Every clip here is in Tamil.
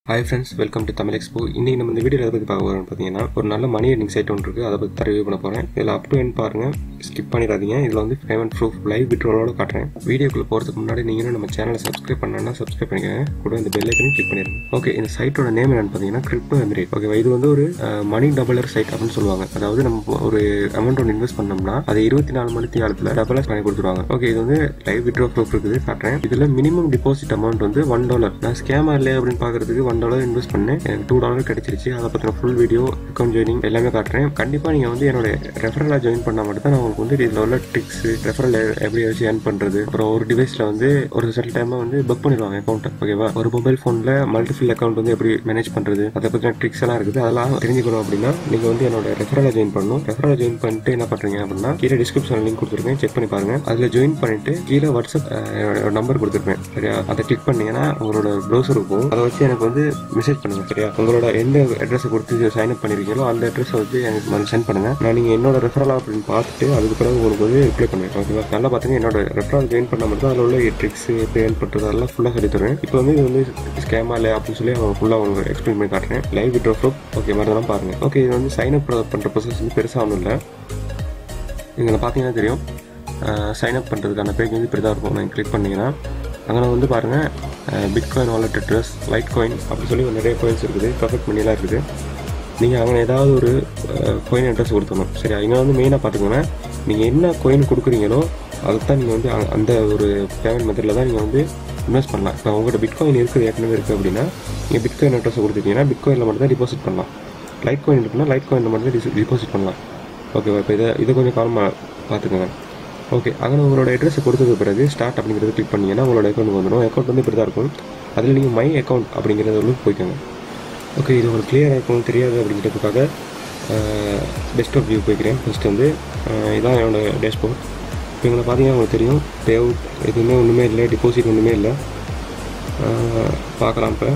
hi friends welcome to Tamil expo இன்னைக்கு நம்ம இந்த வீடியோவில் எதை பற்றி பார்க்க போகிறோம் பார்த்தீங்கன்னா ஒரு நல்ல மணி எர்னிங் சைட் ஒன்று இருக்குது அதை பற்றி தான் ரிவ்யூ பண்ண போகிறேன் இதில் அப் டு என் பாருங்கள் ஸ்கிப் பண்ணிடாதீங்க இதில் வந்து பேமெண்ட் ப்ரூஃப் லைவ் விட்ரோலோட காட்டுறேன் வீடியோக்குள்ளே போகிறதுக்கு முன்னாடி நீங்களும் நம்ம சேனலை சப்ஸ்கிரைப் பண்ணனா சப்ஸ்கிரைப் பண்ணிக்கோங்க கூட இந்த பெல் ஐக்கனையும் கிளிக் பண்ணிடுங்க ஓகே இந்த சைட்டோட நேம் என்னன்னு பார்த்தீங்கன்னா கிரிப்டோ எமிரேட் ஓகே இது வந்து ஒரு மணி டபுளர் சைட் அப்படின்னு சொல்லுவாங்க அதாவது நம்ம ஒரு அமௌண்ட் ஒன்று இன்வெஸ்ட் பண்ணோம்னா அதை இருபத்தி நாலு மணி காலத்தில் டபுளர் பண்ணி கொடுத்துருவாங்க ஓகே இது வந்து லைவ் விட்ரோ ப்ரூஃப் இருக்குது காட்டுறேன் இதில் மினிமம் டிபாசிட் அமௌண்ட் வந்து ஒன் டாலர் நான் ஸ்கேமா இல்லையா அப்படின்னு பார்க்கறதுக்கு ஒன் டாலர் இன்வெஸ்ட் பண்ணேன் எனக்கு டூ டாலர் கிடைச்சிருச்சு அதை பற்றின ஃபுல் வீடியோ அக்கௌண்ட் ஜாயினிங் எல்லாமே காட்டுறேன் கண்டிப்பாக நீங்கள் வந்து என்னோட ரெஃபரலாக ஜாயின் பண்ணால் மட்டும் தான் நான் உங்களுக்கு வந்து இதில் உள்ள ட்ரிக்ஸ் ரெஃபரல் எப்படி வச்சு ஏர்ன் பண்ணுறது அப்புறம் ஒரு டிவைஸில் வந்து ஒரு சில டைமில் வந்து புக் பண்ணிடுவாங்க அக்கௌண்ட்டை ஓகேவா ஒரு மொபைல் ஃபோனில் மல்டிஃபில் அக்கௌண்ட் வந்து எப்படி மேனேஜ் பண்ணுறது அதை பற்றின ட்ரிக்ஸ் எல்லாம் இருக்குது அதெல்லாம் தெரிஞ்சுக்கணும் அப்படின்னா நீங்கள் வந்து என்னோட ரெஃபரலாக ஜாயின் பண்ணணும் ரெஃபரலாக ஜாயின் பண்ணிட்டு என்ன பண்ணுறீங்க அப்படின்னா கீழே டிஸ்கிரிப்ஷன் லிங்க் கொடுத்துருக்கேன் செக் பண்ணி பாருங்க அதில் ஜாயின் பண்ணிட்டு கீழே வாட்ஸ்அப் நம்பர் கொடுத்துருப்பேன் சரியா அதை கிளிக் பண்ணீங்கன்னா உங்களோட ப்ரௌசருக்கு போகும் அதை வச்சு எனக்கு வந்து மெசேஜ் பண்ணுங்க சரியா உங்களோட எந்த அட்ரஸை கொடுத்து சைன் அப் பண்ணிருக்கீங்களோ அந்த அட்ரஸை வச்சு எனக்கு சென்ட் பண்ணுங்க நான் நீங்கள் என்னோட ரெஃபரல் அப்படின்னு பார்த்துட்டு அதுக்கு பிறகு உங்களுக்கு வந்து ரிப்ளை பண்ணுவேன் ஓகேவா நல்லா பார்த்தீங்கன்னா என்னோட ரெஃபரல் ஜாயின் பண்ண மட்டும் அதில் உள்ள ட்ரிக்ஸ் எப்படி ஏர்ன் பண்ணுறது அதெல்லாம் ஃபுல்லாக சொல்லி தருவேன் இப்போ வந்து இது வந்து ஸ்கேமா இல்லை அப்படின்னு சொல்லி அவங்க ஃபுல்லாக உங்களுக்கு எக்ஸ்பிளைன் பண்ணி காட்டுறேன் லைவ் விட்ரோ ப்ரூஃப் ஓகே மாதிரி தான் பாருங்க ஓகே இது வந்து சைன் அப் பண்ணுற ப்ரொசஸ் வந்து பெருசாக ஒன்றும் இல்லை இதில் பார்த்தீங்கன்னா தெரியும் சைன் அப் பண்ணுறதுக்கான பேஜ் வந்து இப்படி தான் இருக்கும் நீங்கள் கிளிக் பண்ணிங்கன்னா அங்கே வந்து பாருங்கள் bitcoin wallet address litecoin அப்படி சொல்லி நிறைய கோயின்ஸ் இருக்குது பர்ஃபெக்ட் மணியெல்லாம் இருக்குது நீங்கள் அங்கே ஏதாவது ஒரு கோயின் அட்ரஸ் கொடுத்துடணும் சரி இங்கே வந்து மெயினாக பார்த்துக்கோங்க நீங்கள் என்ன கோயின் கொடுக்குறீங்களோ அதுக்கு தான் நீங்கள் வந்து அ- அந்த ஒரு பேமெண்ட் மெத்தடில் தான் நீங்கள் வந்து இன்வெஸ்ட் பண்ணலாம் இப்போ உங்கள்கிட்ட பிட்காயின் இருக்குது ஏற்கனவே இருக்குது அப்படின்னா நீங்கள் பிட்காயின் அட்ரஸ் கொடுத்துட்டீங்கன்னா பிட்காயினில் மட்டும் தான் டிபாசிட் பண்ணலாம் லைட் காயின் இருக்குன்னா லைட் காயினில் மட்டும் தான் டிபாசிட் பண்ணலாம் ஓகேவா இப்போ இதை இதை கொஞ்சம் காலமாக பார்த்துக்கோங்க ஓகே அங்கே உங்களோட அட்ரஸை கொடுத்ததுக்கு பிறகு ஸ்டார்ட் அப்படிங்கிறது கிளிக் பண்ணீங்கன்னா உங்களோட அக்கௌண்ட் வந்துடும் அக்கௌண்ட் வந்து இப்படி தான் இருக்கும் அதில் நீங்கள் மை அக்கௌண்ட் அப்படிங்கிறத உள்ள போய்க்கோங்க ஓகே இது உங்களுக்கு கிளியராக இருக்கும் தெரியாது அப்படிங்கிறதுக்காக டெஸ்க்டாப் வியூ போய்க்கிறேன் ஃபஸ்ட்டு வந்து அஹ், இதான் என்னோட டேஷ்போர்ட் இப்போ எங்களை பார்த்தீங்கன்னா உங்களுக்கு தெரியும் பே அவுட் எதுவுமே ஒன்றுமே இல்லை டிபாசிட் ஒன்றுமே இல்லை அஹ், பார்க்கலாம் இப்போ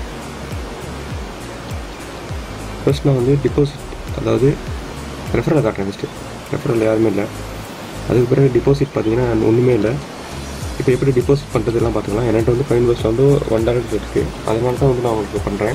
ஃபர்ஸ்ட் நான் வந்து டிபாசிட் அதாவது ரெஃபரல் காட்டுறேன் ஃபஸ்ட்டு ரெஃபரல் யாருமே இல்லை அதுக்கு பிறகு டிபாசிட் பார்த்தீங்கன்னா ஒன்றுமே இல்லை இப்போ எப்படி டிபாசிட் பண்ணுறதுலாம் பார்த்துக்கலாம் என்கிட்ட வந்து காயின் பஸ்ஸில் வந்து ஒன் டாலர் இருக்குது அதனால தான் வந்து நான் உங்களுக்கு பண்ணுறேன்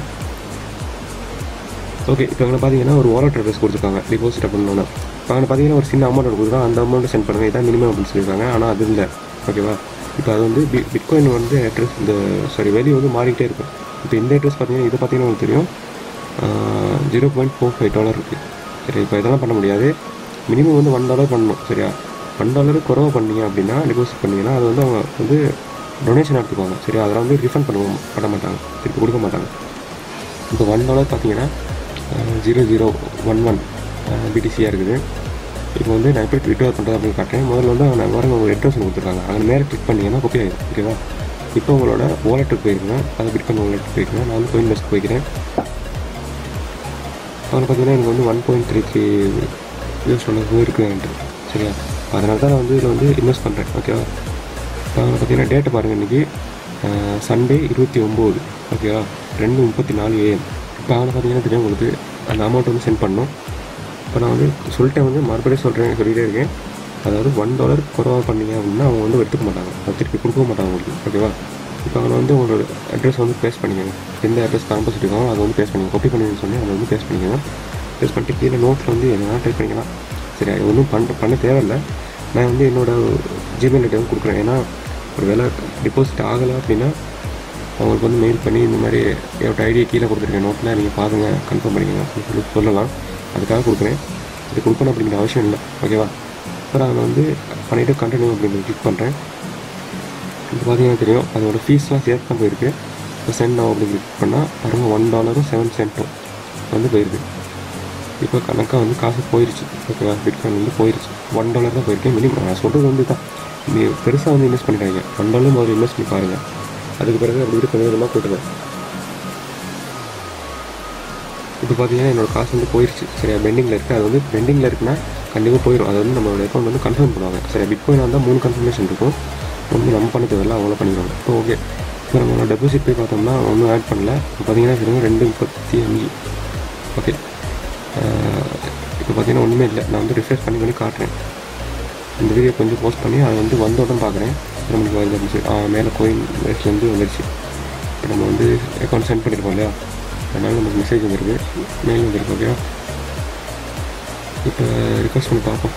ஓகே இப்போ எங்களை பார்த்தீங்கன்னா ஒரு வாலெட் அட்ரஸ் கொடுத்துருக்காங்க டிபாசிட் பண்ணணும்னா இப்போ அங்கே பார்த்தீங்கன்னா ஒரு சின்ன அமௌண்ட் கொடுக்குறோம் அந்த அமௌண்ட்டை சென்ட் பண்ணுங்கள் இதான் மினிமம் அப்படின்னு சொல்லியிருக்காங்க ஆனால் அது இல்லை ஓகேவா இப்போ அது வந்து பி பிட்காயின் வந்து அட்ரஸ் இந்த சாரி வெளியே வந்து மாறிக்கிட்டே இருக்கும் இப்போ இந்த அட்ரஸ் பார்த்தீங்கன்னா இது பார்த்தீங்கன்னா உங்களுக்கு தெரியும் zero point four five dollar இருக்குது சரி இப்போ இதெல்லாம் பண்ண முடியாது மினிமம் வந்து ஒன் டாலர் பண்ணணும் சரியா ஒன் டாலர் குறவா பண்ணீங்க அப்படின்னா டிபாசிட் பண்ணீங்கன்னா அது வந்து அவங்க வந்து டொனேஷன் எடுத்துக்குவாங்க சரியா அதெல்லாம் வந்து ரிஃபண்ட் பண்ணுவோம் பண்ண மாட்டாங்க திருப்பி கொடுக்க மாட்டாங்க இப்போ ஒன் டாலர் பார்த்தீங்கன்னா ஜீரோ ஜீரோ ஒன் ஒன் பிடிசியாக இருக்குது இப்போ வந்து நான் எப்படி விட்ரா பண்ணுறது அப்படின்னு காட்டுறேன் முதல்ல வந்து அவங்க வர உங்கள் அட்ரஸ் கொடுத்துருக்காங்க அங்கே மேலே கிளிக் பண்ணீங்கன்னா ஓகே ஆயிடும் ஓகேவா இப்போ உங்களோட வாலெட்டுக்கு போயிருக்கேன் அதை பிட்காயின் வாலெட்டுக்கு போயிருக்கேன் நான் வந்து கோயின் பஸ்க்கு போய்க்கிறேன் அதில் பார்த்தீங்கன்னா எனக்கு வந்து one point three three use பண்ணது இருக்குன்ட்டு சரியா அதனால தான் நான் வந்து இதில் வந்து இன்வெஸ்ட் பண்ணுறேன் ஓகேவா அதில் பார்த்தீங்கன்னா டேட்டை பாருங்கள் இன்றைக்கி சண்டே இருபத்தி ஒம்பது ஓகேவா ரெண்டு முப்பத்தி நாலு ஏஎம் இப்போ அதில் பார்த்தீங்கன்னா தெரியும் உங்களுக்கு அந்த அமௌண்ட் வந்து சென்ட் பண்ணணும் இப்போ நான் வந்து சொல்லிட்டேன் வந்து மறுபடியும் சொல்கிறேன் சொல்லிகிட்டே இருக்கேன் அதாவது ஒன் டாலர் குறவா பண்ணீங்க அப்படின்னா அவங்க வந்து எடுத்துக்க மாட்டாங்க அது திருப்பி கொடுக்க மாட்டாங்க உங்களுக்கு ஓகேவா இப்போ அவங்க வந்து உங்களோட அட்ரஸ் வந்து பேஸ் பண்ணிக்கோங்க எந்த அட்ரஸ் காம்பஸ் இருக்காங்களோ அதை வந்து பேஸ் பண்ணிக்கோங்க காப்பி பண்ணுங்கன்னு சொல்லி அதை வந்து பேஸ் பண்ணிக்கோங்க பேஸ் பண்ணிட்டு கீழே நோட்டில் வந்து எதனா டைப் பண்ணிக்கலாம் சரி அது ஒன்றும் பண்ண பண்ண தேவையில்லை நான் வந்து என்னோட ஜிமெயில் ஐடி வந்து கொடுக்குறேன் ஏன்னா ஒரு வேளை டிபாசிட் ஆகலை அப்படின்னா அவங்களுக்கு வந்து மெயில் பண்ணி இந்த மாதிரி என்னோட ஐடியை கீழே கொடுத்துருக்கேன் நோட்டில் நீங்கள் பாருங்க கன்ஃபார்ம் பண்ணிக்கோங்க அப்படின்னு சொல்லி சொல்லலாம் அதுக்காக கொடுக்குறேன் இது கொடுக்கணும் அப்படிங்கிற அவசியம் இல்லை ஓகேவா அப்புறம் அதில் வந்து பண்ணிவிட்டு கண்டினியூ அப்படிங்கிறது கிளிக் பண்ணுறேன் இப்போ பார்த்தீங்கன்னா தெரியும் அதோட ஃபீஸ்லாம் சேர்த்து தான் போயிருக்கு இப்போ சென்ட் ஆகும் அப்படின்னு கிளிக் பண்ணால் பாருங்கள் ஒன் டாலரும் செவன் சென்ட்டும் வந்து போயிருக்கு இப்போ கணக்காக வந்து காசு போயிடுச்சு ஓகேவா பிட்காயின் வந்து போயிடுச்சு ஒன் டாலர் தான் போயிருக்கு மினிமம் நான் சொல்கிறது வந்து தான் நீ பெருசாக வந்து இன்வெஸ்ட் பண்ணிக்காதீங்க ஒன் டாலர் முதல்ல இன்வெஸ்ட் பண்ணி பாருங்கள் அதுக்கு பிறகு அப்படி இப்படி கொஞ்சம் கொஞ்சமாக கூட்டுங்க இப்போ பார்த்தீங்கன்னா என்னோட காசு வந்து போயிடுச்சு சரியா பெண்டிங்கில் இருக்குது அது வந்து பெண்டிங்கில் இருக்குன்னா கண்டிப்பாக போயிடும் அது வந்து நம்மளோட அக்கௌண்ட் வந்து கன்ஃபார்ம் பண்ணுவாங்க சரியா பிட்காயின் வந்தால் மூணு கன்ஃபர்மேஷன் இருக்கும் ஒன்று நம்ம பண்ண தேவையில்ல அவங்கள பண்ணிடுவாங்க இப்போ ஓகே இப்போ நம்மளோட டெபாசிட் போய் பார்த்தோம்னா ஒன்றும் ஆட் பண்ணல இப்போ பார்த்தீங்கன்னா வெறும் ரெண்டு முப்பத்தி அஞ்சு ஓகே இப்போ பார்த்தீங்கன்னா ஒன்றுமே இல்லை நான் வந்து ரிஃப்ரெஷ் பண்ணி பண்ணி காட்டுறேன் இந்த வீடியோ கொஞ்சம் போஸ்ட் பண்ணி அதை வந்து வந்தோடனே பார்க்குறேன் நம்மளுக்கு வந்துருந்துச்சு மேலே கோயின் வந்து வந்துருச்சு இப்போ நம்ம வந்து அக்கௌண்ட் சென்ட் பண்ணியிருக்கோம் இல்லையா அதனால் நமக்கு மெசேஜ் வந்திருக்கு மெயில் வந்திருக்கு ஓகேவா இப்போ ரிக்வஸ்ட் பண்ணி பார்ப்போம்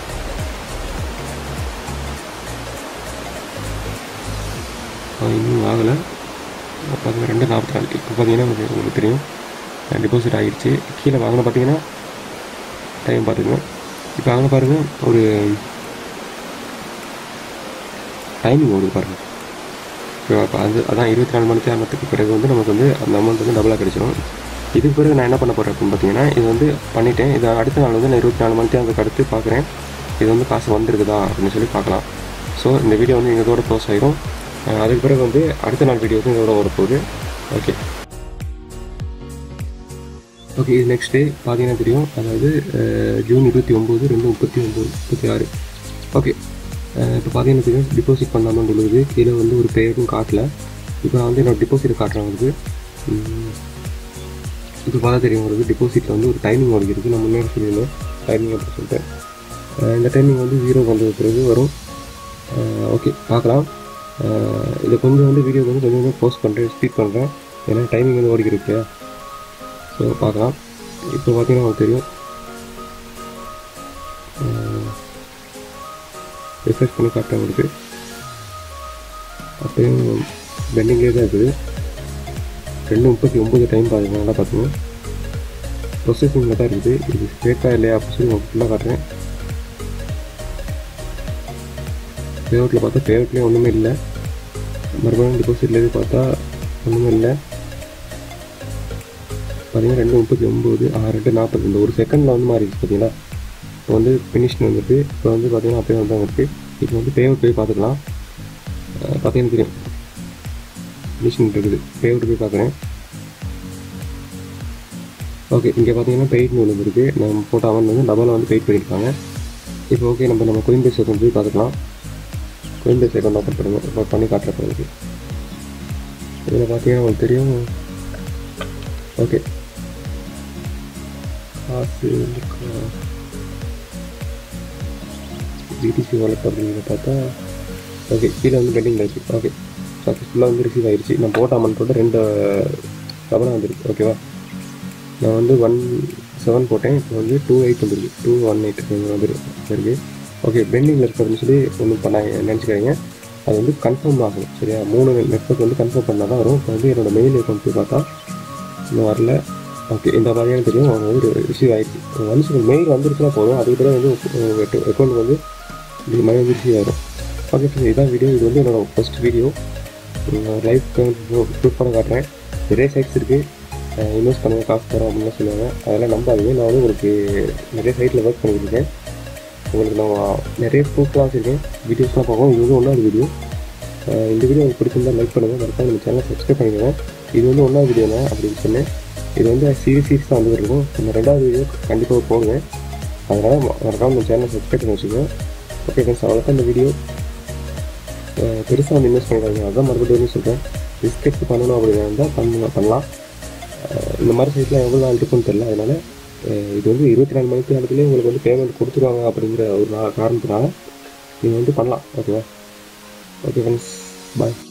அது இன்னும் ஆகலை பார்த்தீங்கன்னா ரெண்டு நாற்பத்தி நாலு இப்போ பார்த்தீங்கன்னா உங்களுக்கு உங்களுக்கு தெரியும் டிபாசிட் ஆகிடுச்சு கீழே வாங்கின பார்த்தீங்கன்னா டைம் பார்த்துங்க இப்போ அங்கே பாருங்கள் ஒரு டைமிங் ஓடுது பாருங்கள் ஓகேவா இப்போ அது அதான் இருபத்தி நாலு மணி நேரத்துக்கு பிறகு வந்து நமக்கு வந்து அந்த அமௌண்ட் வந்து டபுளாக கிடைச்சிடும் இதுக்கு பிறகு நான் என்ன பண்ண போகிறேன் அப்படின்னு பார்த்தீங்கன்னா இது வந்து பண்ணிட்டேன் இது அடுத்த நாள் வந்து நான் இருபத்தி நாலு மணி நேரத்துக்கு அடுத்து பார்க்குறேன் இது வந்து காசு வந்திருக்குதா அப்படின்னு சொல்லி பார்க்கலாம் ஸோ இந்த வீடியோ வந்து இதோட க்ளோஸ் ஆயிரும் அஹ் அதுக்கு பிறகு வந்து அடுத்த நாள் வீடியோ வந்து இதோட வரப்போகுது ஓகே ஓகே இது நெக்ஸ்ட் டே பார்த்தீங்கன்னா தெரியும் அதாவது அஹ், ஜூன் இருபத்தி ஒம்பது ரெண்டு முப்பத்தி ஒம்பது முப்பத்தி ஆறு ஓகே இப்போ பார்த்தீங்கன்னா தெரியும் டிபாசிட் பண்ணாமல் உள்ளது கீழே வந்து ஒரு பேரும் காட்டல இப்போ நான் வந்து என்னோட டிபாசிட் காட்டுறேன் வந்து இப்போ பார்த்தா தெரியும் வருது டிபாசிட்டில் வந்து ஒரு டைமிங் ஒன்று இருக்குது நான் முன்னாடி சொல்லியிருந்தேன் டைமிங் அப்படின்னு சொல்லிட்டு அஹ், இந்த டைமிங் வந்து ஜீரோ வந்தது பிறகு வரும் ஓகே பார்க்கலாம் அஹ், இதை கொஞ்சம் வந்து வீடியோ வந்து கொஞ்சம் கொஞ்சம் போஸ்ட் பண்ணுறேன் ஸ்பீட் பண்ணுறேன் ஏன்னா டைமிங் வந்து ஓடிக்கிருக்கு ஸோ பார்க்கலாம் இப்போ பார்த்தீங்கன்னா உங்களுக்கு தெரியும் ரிஃப்ரெஷ் பண்ணி காட்டுறேன் உங்களுக்கு அப்பயும் பெண்டிங்லேயே தான் இருக்குது ரெண்டு முப்பத்தி ஒம்பது டைம் பாருங்க நல்லா பார்த்துங்க ப்ரொசஸிங்கில் தான் இருக்குது இது ஃபேக்காக இல்லையா அப்படின்னு சொல்லி உங்களுக்கு ஃபுல்லாக காட்டுறேன் பேஅவுட்டில் பார்த்தா பேஅவுட்லேயே ஒன்றுமே இல்லை மறுபடியும் டிபாசிட்லேருந்து பார்த்தா ஒன்றுமே இல்லை பார்த்தீங்கன்னா ரெண்டு முப்பத்தி ஒம்பது ஆறு ரெண்டு நாற்பத்தி ரெண்டு ஒரு செகண்டில் வந்து மாறிடுச்சு பார்த்தீங்களா இப்போ வந்து ஃபினிஷ்னு வந்துருக்கு இப்போ வந்து பார்த்தீங்கன்னா அப்பயே வந்து இருக்குது இப்போ வந்து பே அவுட் போய் பார்த்துக்கலாம் அஹ் பார்த்தீங்கன்னா தெரியும் ஃபினிஷிங் இருக்குது பே அவுட் போய் பார்க்குறேன் ஓகே இங்கே பார்த்தீங்கன்னா பெய்ட்னு ஒன்று இருக்குது நம்ம போட்ட அமௌண்ட் வந்து டபுளாக வந்து பெய்ட் பண்ணியிருக்காங்க இப்போ ஓகே நம்ம நம்ம கோயின் பேஸ் அக்கௌண்ட் போய் பார்த்துக்கலாம் கோயின் பேஸ் அக்கௌண்ட் ஓப்பன் பண்ணுங்க இப்போ பண்ணி காட்டுறப்ப உங்களுக்கு இதில் பார்த்தீங்கன்னா உங்களுக்கு தெரியும் ஓகே காசு பிடிசி வாலெட் அப்படிங்கிறத பார்த்தா ஓகே கீழே வந்து பெண்டிங்கில் இருக்குது ஓகே சக்ஸஸ்ஃபுல்லாக வந்து ரிசீவ் ஆயிடுச்சு நான் போட்ட அமௌண்ட்டோட ரெண்டு டபுளாக வந்துருக்கு ஓகேவா நான் வந்து ஒன் செவன் போட்டேன் இப்போ வந்து டூ எயிட் வந்துருக்கு டூ ஒன் எயிட் வந்துருக்கு ஓகே பெண்டிங்கில் இருக்கிறதுன்னு சொல்லி ஒன்றும் பண்ண நினச்சிக்காதீங்க அது வந்து கன்ஃபார்ம் ஆகணும் சரியா மூணு நெட்ஒர்க் வந்து கன்ஃபார்ம் பண்ணால் தான் வரும் இப்போ வந்து என்னோட மெயில் அக்கௌண்ட் போய் பார்த்தா இன்னும் வரல ஓகே இந்த மாதிரியான தெரியும் அவங்க வந்து ரிசீவ் ஆயிடுச்சு ஒன்ஸ் மெயில் வந்துருச்சுன்னா போதும் அதுக்கு பிறகு வந்து அக்கௌண்ட் வந்து இது மணி வந்து ரிசீவ் ஆயிடும் ஓகே ஃப்ரெண்ட்ஸ் இதான் வீடியோ இது வந்து என்னோட ஃபஸ்ட் வீடியோ லைஃப் ப்ரூஃப் பண்ண காட்டுறேன் நிறைய சைட்ஸ் இருக்குது இன்வெஸ்ட் பண்ணுங்க காசு தரோம் அப்படின்னு சொல்லுவாங்க அதெல்லாம் நம்பாதீங்க நான் வந்து உங்களுக்கு நிறைய சைட்டில் ஒர்க் பண்ணியிருக்கேன் உங்களுக்கு நான் நிறைய ப்ரூஃப்லாம் வச்சுருக்கேன் வீடியோஸ்லாம் பார்ப்போம் இது வந்து ஒன்றாவது வீடியோ இந்த வீடியோ உங்களுக்கு பிடிச்சிருந்தா லைக் பண்ணுங்கள் மறக்காம நம்ம சேனலை சப்ஸ்கிரைப் பண்ணிக்கோங்க இது வந்து ஒன்றாவது வீடியோ தான் அப்படின்னு சொன்னேன் இது வந்து சீரியஸ் சீரிஸ் தான் வந்து இருக்கும் இந்த ரெண்டாவது வீடியோ கண்டிப்பாக போடுவேன் அதனால் மறக்காம நம்ம சேனலை சப்ஸ்கிரைப் பண்ணி வச்சுக்கோங்க ஓகே ஃப்ரெண்ட்ஸ் அவ்வளோதான் இந்த வீடியோ பெருசாக வந்து இன்வெஸ்ட் பண்ணிடுறாங்க அதான் மறுபடியும் சொல்கிறேன் ரிஸ்க் எடுத்து பண்ணணும் அப்படின்னு இருந்தால் பண்ண பண்ணலாம் அஹ் இந்த மாதிரி சைட்டில் எவ்வளோ நாள் இருக்குன்னு தெரியல அதனால் அஹ் இது வந்து இருபத்தி நாலு மணிக்கு நேரத்துலேயே உங்களுக்கு வந்து பேமெண்ட் கொடுத்துருவாங்க அப்படிங்கிற ஒரு நா- காரணத்தினால நீங்கள் வந்து பண்ணலாம் ஓகேவா ஓகே ஃப்ரெண்ட்ஸ் பாய்